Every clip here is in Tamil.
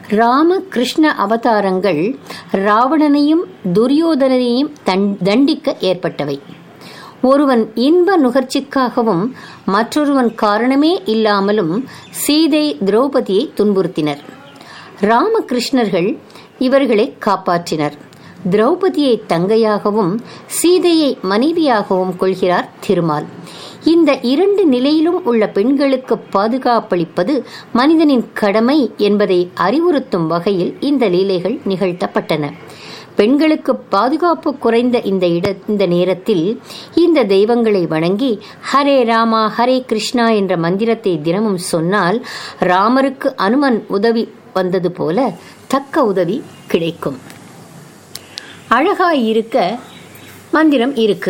ராம கிருஷ்ண அவதாரங்கள் ராவணனையும் துரியோதனனையும் தண்டிக்க ஏற்பட்டவை ஒருவன் இன்ப நுகர்ச்சிக்காகவும் மற்றொருவன் காரணமே இல்லாமலும் சீதை திரௌபதியை துன்புறுத்தினர் ராமகிருஷ்ணர்கள் இவர்களை காப்பாற்றினர் திரௌபதியை தங்கையாகவும் சீதையை மனைவியாகவும் கொள்கிறார் திருமால் இந்த இரண்டு நிலையிலும் உள்ள பெண்களுக்கு பாதுகாப்பளிப்பது மனிதனின் கடமை என்பதை அறிவுறுத்தும் வகையில் இந்த லீலைகள் நிகழ்த்தப்பட்டன பெண்களுக்கு பாதுகாப்பு குறைந்த இந்த இட இந்த நேரத்தில் இந்த தெய்வங்களை வணங்கி ஹரே ராமா ஹரே கிருஷ்ணா என்ற மந்திரத்தை தினமும் சொன்னால் ராமருக்கு அனுமன் உதவி வந்தது போல தக்க உதவி கிடைக்கும் அழகாயிருக்க மந்திரம் இருக்கு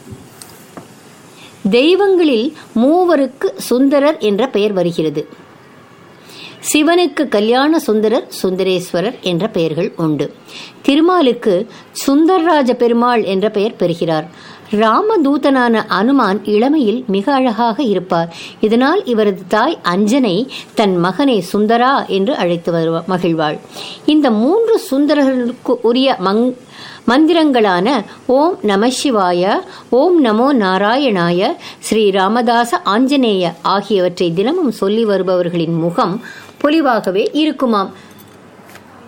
தெய்வங்களில் மூவருக்கு சுந்தரர் என்ற பெயர் வருகிறது சிவனுக்கு கல்யாண சுந்தரர் சுந்தரேஸ்வரர் என்ற பெயர்கள் உண்டு திருமாலுக்கு சுந்தர்ராஜ பெருமாள் என்ற பெயர் பெறுகிறார் ராமதூதனான அனுமான் இளமையில் மிக அழகாக இருப்பார் இதனால் இவரது தாய் அஞ்சனை தன் மகனை சுந்தரா என்று அழைத்து வருவா மகிழ்வாள் இந்த மூன்று சுந்தரர்களுக்கு உரிய மங் மந்திரங்களான ஓம் நம சிவாய ஓம் நமோ நாராயணாய ஸ்ரீ ராமதாச ஆஞ்சநேய ஆகியவற்றை தினமும் சொல்லி வருபவர்களின் முகம் பொலிவாகவே இருக்குமாம்